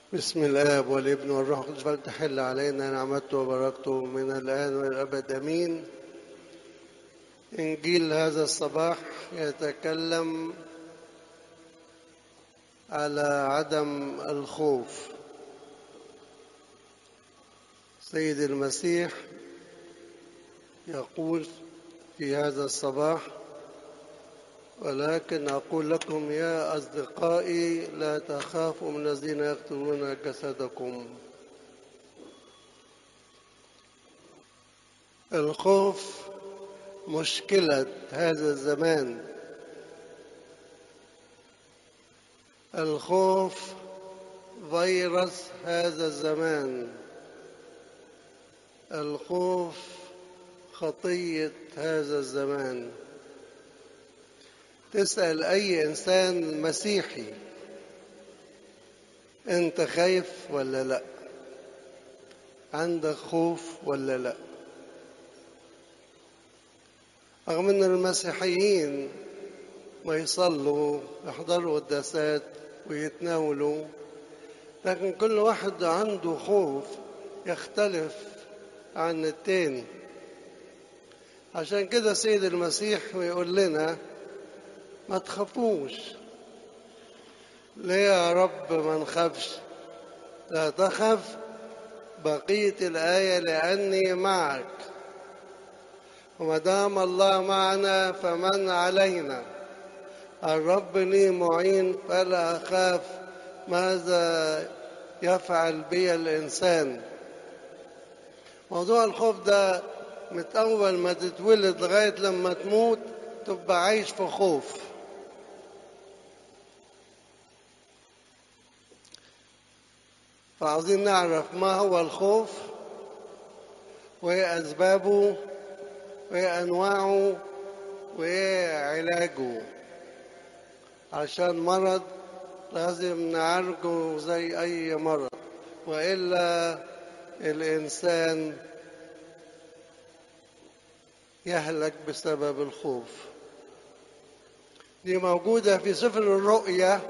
بسم الآب والابن والروح القدس فلتحل علينا نعمته وبركته من الآن والأبد أمين إنجيل هذا الصباح يتكلم على عدم الخوف سيد المسيح يقول في هذا الصباح ولكن أقول لكم يا أصدقائي لا تخافوا من الذين يقتلون جسدكم الخوف مشكلة هذا الزمان الخوف فيروس هذا الزمان الخوف خطية هذا الزمان تسأل أي إنسان مسيحي أنت خايف ولا لأ عندك خوف ولا لأ رغم أن المسيحيين ما يصلوا يحضروا قداسات ويتناولوا لكن كل واحد عنده خوف يختلف عن التاني عشان كده سيد المسيح ويقول لنا ما تخافوش ليه يا رب ما نخافش لا تخف بقية الآية لأني معك وما دام الله معنا فمن علينا الرب لي معين فلا أخاف ماذا يفعل بي الإنسان موضوع الخوف ده من أول ما تتولد لغاية لما تموت تبقى عايش في خوف فعاوزين نعرف ما هو الخوف وايه اسبابه وايه انواعه وايه علاجه عشان مرض لازم نعالجه زي اي مرض والا الانسان يهلك بسبب الخوف دي موجودة في سفر الرؤيا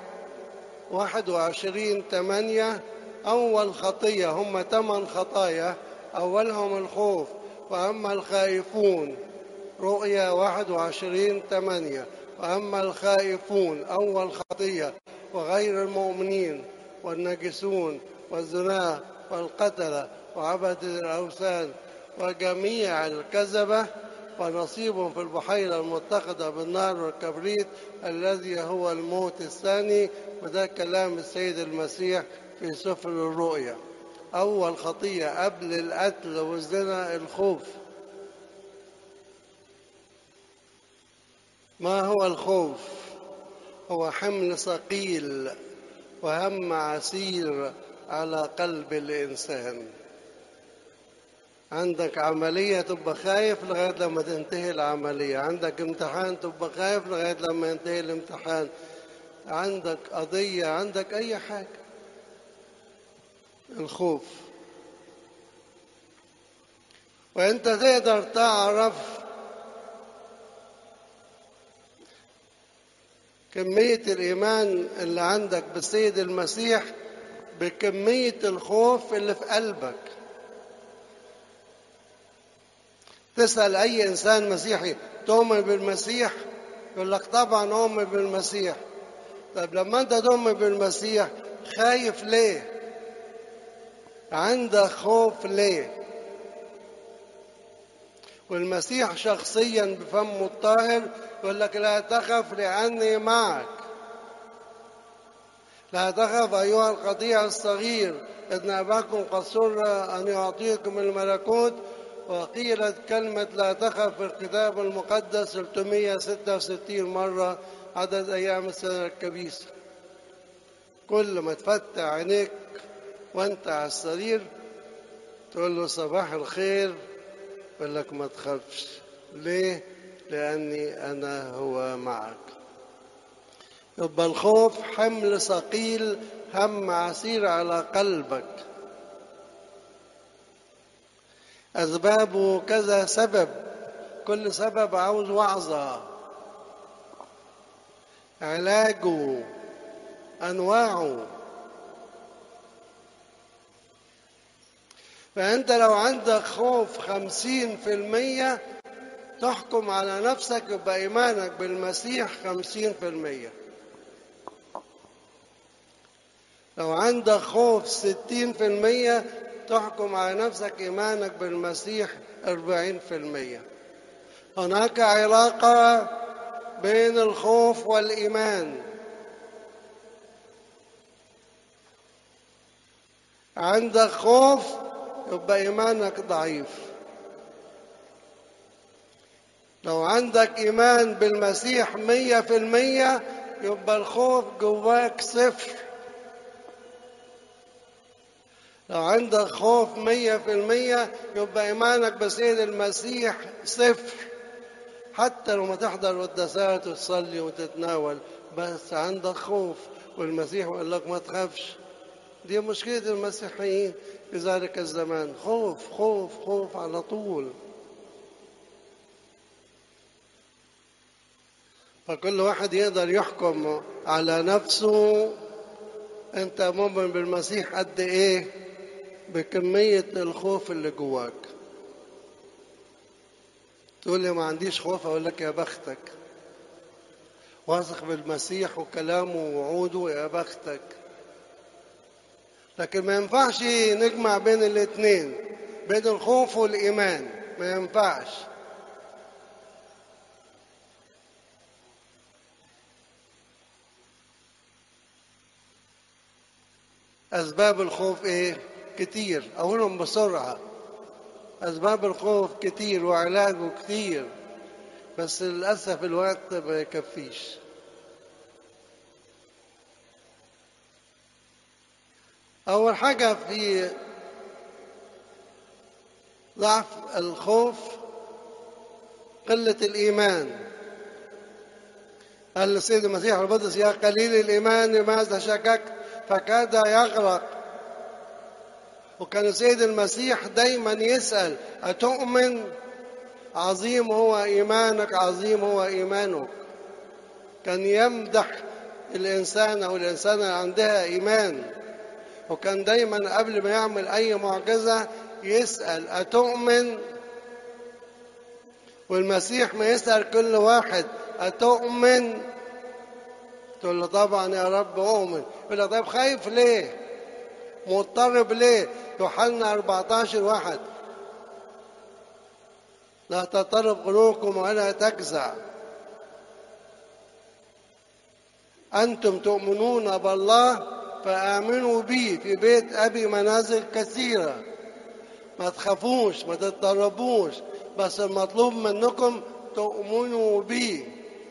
21 8 أول خطية هم ثمان خطايا أولهم الخوف وأما الخائفون رؤيا 21 8 وأما الخائفون أول خطية وغير المؤمنين والنجسون والزنا والقتلة وعبدة الأوثان وجميع الكذبة ونصيب في البحيرة المتخذة بالنار والكبريت الذي هو الموت الثاني وده كلام السيد المسيح في سفر الرؤيا أول خطية قبل القتل والزنا الخوف ما هو الخوف هو حمل ثقيل وهم عسير على قلب الإنسان عندك عملية تبقى خايف لغاية لما تنتهي العملية عندك امتحان تبقى خايف لغاية لما ينتهي الامتحان عندك قضية عندك أي حاجة الخوف وانت تقدر تعرف كمية الإيمان اللي عندك بالسيد المسيح بكمية الخوف اللي في قلبك تسأل أي إنسان مسيحي تؤمن بالمسيح يقول لك طبعا أؤمن بالمسيح طب لما أنت تؤمن بالمسيح خايف ليه؟ عندك خوف ليه؟ والمسيح شخصيا بفمه الطاهر يقول لك لا تخف لأني معك لا تخف أيها القطيع الصغير إن أباكم قد سر أن يعطيكم الملكوت وقيلت كلمة لا تخف في الكتاب المقدس 366 مرة عدد أيام السنة الكبيسة كل ما تفتح عينيك وانت على السرير تقول له صباح الخير يقول لك ما تخافش ليه لاني انا هو معك يبقى الخوف حمل ثقيل هم عسير على قلبك اسبابه كذا سبب كل سبب عاوز وعظه علاجه انواعه فأنت لو عندك خوف خمسين في المية تحكم على نفسك يبقى إيمانك بالمسيح خمسين في المية لو عندك خوف ستين في المية تحكم على نفسك إيمانك بالمسيح أربعين في المية هناك علاقة بين الخوف والإيمان عندك خوف يبقى إيمانك ضعيف لو عندك إيمان بالمسيح مية في المية يبقى الخوف جواك صفر لو عندك خوف مية في المية يبقى إيمانك بسيد المسيح صفر حتى لو ما تحضر قداسات وتصلي وتتناول بس عندك خوف والمسيح يقول لك ما تخافش دي مشكلة المسيحيين في ذلك الزمان خوف خوف خوف على طول فكل واحد يقدر يحكم على نفسه انت مؤمن بالمسيح قد ايه بكمية الخوف اللي جواك تقول لي ما عنديش خوف اقول لك يا بختك واثق بالمسيح وكلامه ووعوده يا بختك لكن ما ينفعش نجمع بين الاثنين بين الخوف والايمان ما ينفعش اسباب الخوف ايه كتير اقولهم بسرعه اسباب الخوف كتير وعلاجه كتير بس للاسف الوقت ما يكفيش أول حاجة في ضعف الخوف قلة الإيمان قال السيد المسيح القدس يا قليل الإيمان لماذا شككت فكاد يغرق وكان السيد المسيح دايما يسأل أتؤمن عظيم هو إيمانك عظيم هو إيمانك كان يمدح الإنسان أو الإنسانة عندها إيمان وكان دايما قبل ما يعمل أي معجزة يسأل أتؤمن والمسيح ما يسأل كل واحد أتؤمن تقول له طبعا يا رب أؤمن يقول له طيب خايف ليه مضطرب ليه يوحنا 14 واحد لا تضطرب قلوبكم ولا تجزع أنتم تؤمنون بالله فآمنوا بي في بيت أبي منازل كثيرة ما تخافوش ما تضطربوش بس المطلوب منكم تؤمنوا بي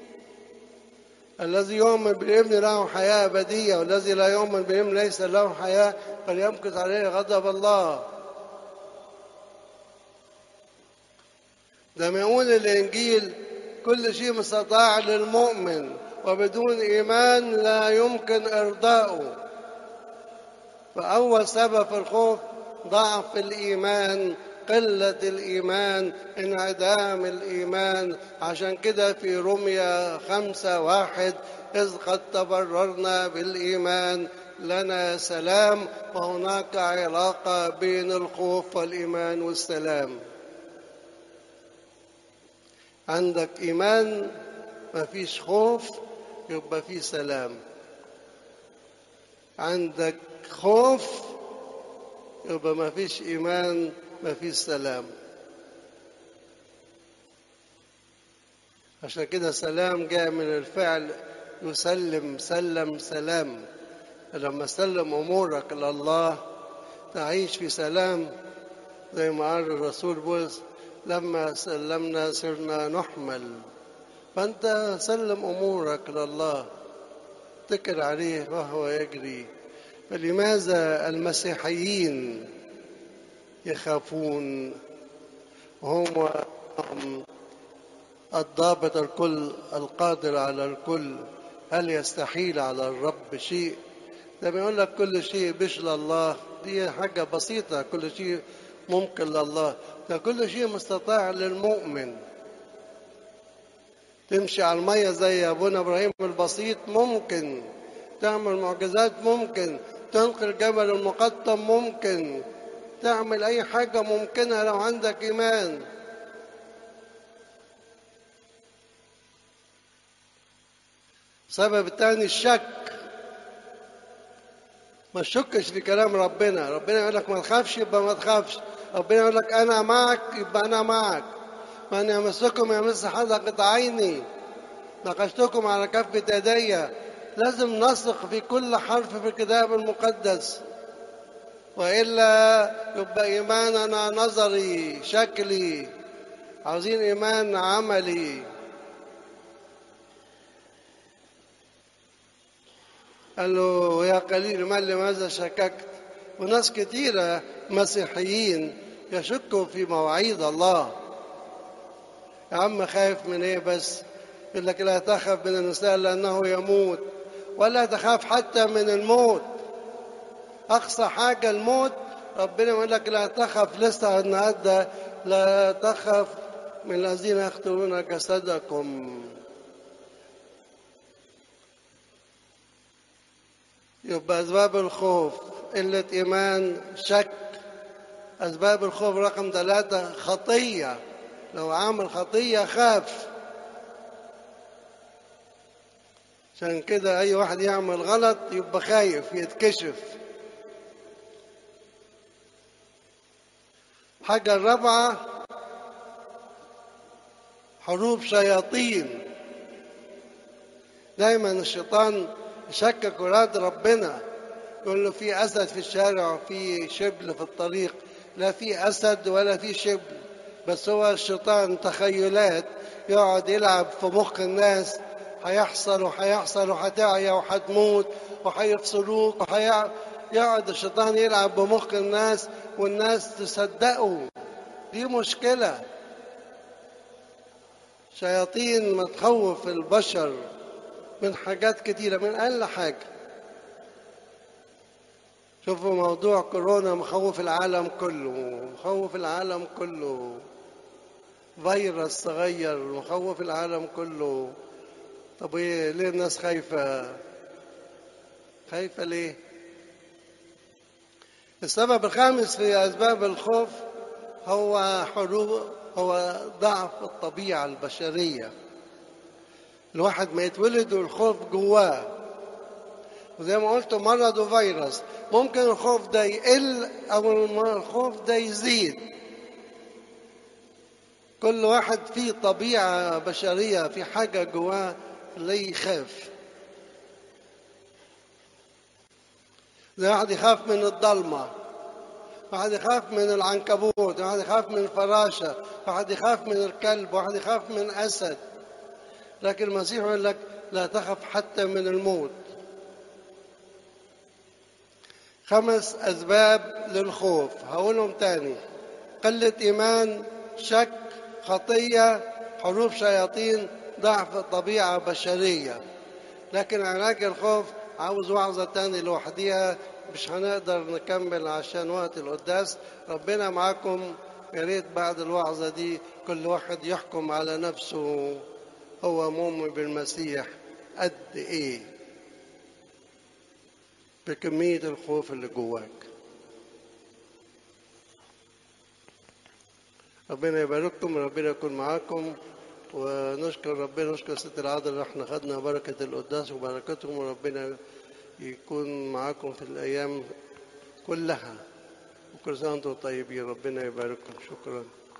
الذي يؤمن بالابن له حياة أبدية والذي لا يؤمن بالابن ليس له حياة فليمكث عليه غضب الله لما يقول الإنجيل كل شيء مستطاع للمؤمن وبدون إيمان لا يمكن إرضاؤه فأول سبب في الخوف ضعف الإيمان قلة الإيمان انعدام الإيمان عشان كده في رمية خمسة واحد إذ قد تبررنا بالإيمان لنا سلام وهناك علاقة بين الخوف والإيمان والسلام عندك إيمان ما فيش خوف يبقى في سلام عندك خوف يبقى ما فيش إيمان ما فيش سلام عشان كده سلام جاء من الفعل يسلم سلم سلام لما سلم أمورك لله تعيش في سلام زي ما قال الرسول بولس لما سلمنا صرنا نحمل فأنت سلم أمورك لله اتكل عليه وهو يجري فلماذا المسيحيين يخافون وهم الضابط الكل القادر على الكل هل يستحيل على الرب شيء ده بيقول لك كل شيء بش لله دي حاجة بسيطة كل شيء ممكن لله ده كل شيء مستطاع للمؤمن تمشي على المية زي أبونا إبراهيم البسيط ممكن تعمل معجزات ممكن تنقل جبل المقطم ممكن تعمل أي حاجة ممكنة لو عندك إيمان السبب الثاني الشك ما تشكش في كلام ربنا ربنا يقول لك ما تخافش يبقى ما تخافش ربنا يقول لك انا معك يبقى انا معك من يمسكم يمس حدقة عيني نقشتكم على كفة يدي لازم نثق في كل حرف في الكتاب المقدس وإلا يبقى إيماننا نظري شكلي عاوزين إيمان عملي قال له يا قليل من لماذا شككت وناس كثيرة مسيحيين يشكوا في مواعيد الله يا عم خايف من ايه بس يقول لك لا تخف من الانسان لانه يموت ولا تخاف حتى من الموت اقصى حاجه الموت ربنا يقول لك لا تخف لسه النهارده لا تخف من الذين يقتلون جسدكم يبقى أسباب الخوف قلة إيمان شك أسباب الخوف رقم ثلاثة خطية لو عامل خطية خاف عشان كده أي واحد يعمل غلط يبقى خايف يتكشف حاجة الرابعة حروب شياطين دايما الشيطان يشكك ولاد ربنا يقول له في اسد في الشارع وفي شبل في الطريق لا في اسد ولا في شبل بس هو الشيطان تخيلات يقعد يلعب في مخ الناس هيحصل وهيحصل وهتعيا وهتموت وهيفصلوك وهيقعد الشيطان يلعب بمخ الناس والناس تصدقه دي مشكلة شياطين ما تخوف البشر من حاجات كتيرة من أقل حاجة شوفوا موضوع كورونا مخوف العالم كله مخوف العالم كله فيروس صغير مخوف العالم كله طب ايه ليه الناس خايفة خايفة ليه السبب الخامس في أسباب الخوف هو حروب هو ضعف الطبيعة البشرية الواحد ما يتولد والخوف جواه وزي ما قلت مرض وفيروس ممكن الخوف ده يقل او الخوف ده يزيد كل واحد فيه طبيعة بشرية في حاجة جواه اللي يخاف زي واحد يخاف من الضلمة واحد يخاف من العنكبوت واحد يخاف من الفراشة واحد يخاف من الكلب واحد يخاف من أسد لكن المسيح يقول لك لا تخف حتى من الموت خمس أسباب للخوف هقولهم تاني قلة إيمان شك خطية حروف شياطين ضعف طبيعة بشرية لكن علاج الخوف عاوز وعظة تاني لوحديها مش هنقدر نكمل عشان وقت القداس ربنا معاكم يا ريت بعد الوعظة دي كل واحد يحكم على نفسه هو مؤمن بالمسيح قد ايه بكمية الخوف اللي جواك ربنا يبارككم ربنا يكون معاكم ونشكر ربنا نشكر ست العذراء اللي احنا خدنا بركة القداس وبركتهم وربنا يكون معاكم في الأيام كلها وكل سنة وانتم طيبين ربنا يبارككم شكرا